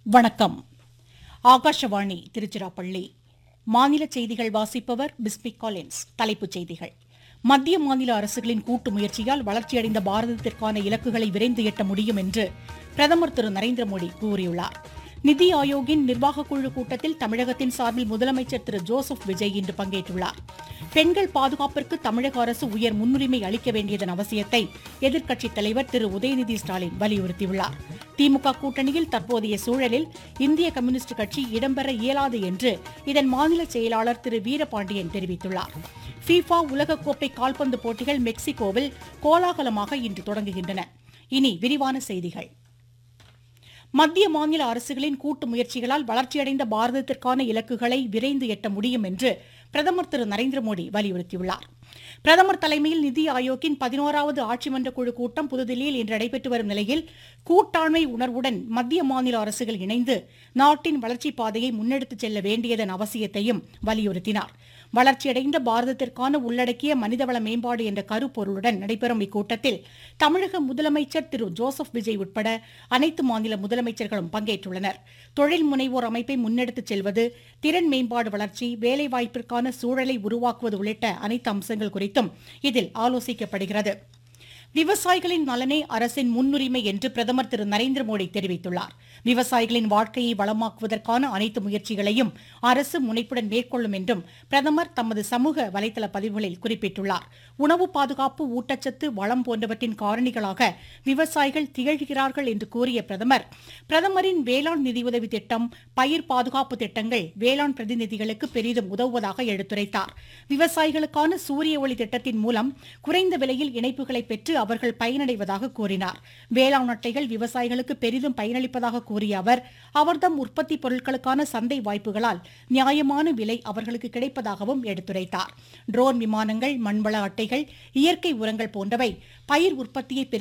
வணக்கம் ஆகாஷவாணி திருச்சிராப்பள்ளி மாநில செய்திகள் வாசிப்பவர் பிஸ்மிக் காலின்ஸ் தலைப்புச் செய்திகள் மத்திய மாநில அரசுகளின் கூட்டு முயற்சியால் வளர்ச்சியடைந்த பாரதத்திற்கான இலக்குகளை விரைந்து எட்ட முடியும் என்று பிரதமர் திரு நரேந்திர மோடி கூறியுள்ளார் நிதி ஆயோக்கின் நிர்வாகக் குழு கூட்டத்தில் தமிழகத்தின் சார்பில் முதலமைச்சர் திரு ஜோசப் விஜய் இன்று பங்கேற்றுள்ளார் பெண்கள் பாதுகாப்பிற்கு தமிழக அரசு உயர் முன்னுரிமை அளிக்க வேண்டியதன் அவசியத்தை எதிர்க்கட்சித் தலைவர் திரு உதயநிதி ஸ்டாலின் வலியுறுத்தியுள்ளார் திமுக கூட்டணியில் தற்போதைய சூழலில் இந்திய கம்யூனிஸ்ட் கட்சி இடம்பெற இயலாது என்று இதன் மாநில செயலாளர் திரு வீரபாண்டியன் தெரிவித்துள்ளார் ஃபீஃபா உலகக்கோப்பை கால்பந்து போட்டிகள் மெக்சிகோவில் கோலாகலமாக இன்று தொடங்குகின்றன இனி விரிவான செய்திகள் மத்திய மாநில அரசுகளின் கூட்டு முயற்சிகளால் வளர்ச்சியடைந்த பாரதத்திற்கான இலக்குகளை விரைந்து எட்ட முடியும் என்று பிரதமர் திரு நரேந்திர மோடி வலியுறுத்தியுள்ளார் பிரதமர் தலைமையில் நிதி ஆயோக்கின் பதினோராவது ஆட்சி மன்ற குழு கூட்டம் புதுதில்லியில் இன்று நடைபெற்று வரும் நிலையில் கூட்டாண்மை உணர்வுடன் மத்திய மாநில அரசுகள் இணைந்து நாட்டின் வளர்ச்சிப் பாதையை முன்னெடுத்துச் செல்ல வேண்டியதன் அவசியத்தையும் வலியுறுத்தினார் வளர்ச்சியடைந்த பாரதத்திற்கான உள்ளடக்கிய மனிதவள மேம்பாடு என்ற கருப்பொருளுடன் நடைபெறும் இக்கூட்டத்தில் தமிழக முதலமைச்சர் திரு ஜோசப் விஜய் உட்பட அனைத்து மாநில முதலமைச்சர்களும் பங்கேற்றுள்ளனர் தொழில் முனைவோர் அமைப்பை முன்னெடுத்துச் செல்வது திறன் மேம்பாடு வளர்ச்சி வேலைவாய்ப்பிற்கான சூழலை உருவாக்குவது உள்ளிட்ட அனைத்து அம்சங்கள் குறித்தும் இதில் ஆலோசிக்கப்படுகிறது விவசாயிகளின் நலனே அரசின் முன்னுரிமை என்று பிரதமர் திரு நரேந்திர மோடி தெரிவித்துள்ளார் விவசாயிகளின் வாழ்க்கையை வளமாக்குவதற்கான அனைத்து முயற்சிகளையும் அரசு முனைப்புடன் மேற்கொள்ளும் என்றும் பிரதமர் தமது சமூக வலைதள பதிவுகளில் குறிப்பிட்டுள்ளார் உணவு பாதுகாப்பு ஊட்டச்சத்து வளம் போன்றவற்றின் காரணிகளாக விவசாயிகள் திகழ்கிறார்கள் என்று கூறிய பிரதமர் பிரதமரின் வேளாண் நிதியுதவி திட்டம் பயிர் பாதுகாப்பு திட்டங்கள் வேளாண் பிரதிநிதிகளுக்கு பெரிதும் உதவுவதாக எடுத்துரைத்தார் விவசாயிகளுக்கான சூரிய ஒளி திட்டத்தின் மூலம் குறைந்த விலையில் இணைப்புகளை பெற்று அவர்கள் பயனடைவதாக கூறினார் வேளாண் அட்டைகள் விவசாயிகளுக்கு பெரிதும் பயனளிப்பதாக கூறிய அவர் அவர்தம் உற்பத்தி பொருட்களுக்கான சந்தை வாய்ப்புகளால் நியாயமான விலை அவர்களுக்கு கிடைப்பதாகவும் எடுத்துரைத்தார் ட்ரோன் விமானங்கள் மண்வள அட்டைகள் இயற்கை உரங்கள் போன்றவை பயிர் உற்பத்தியை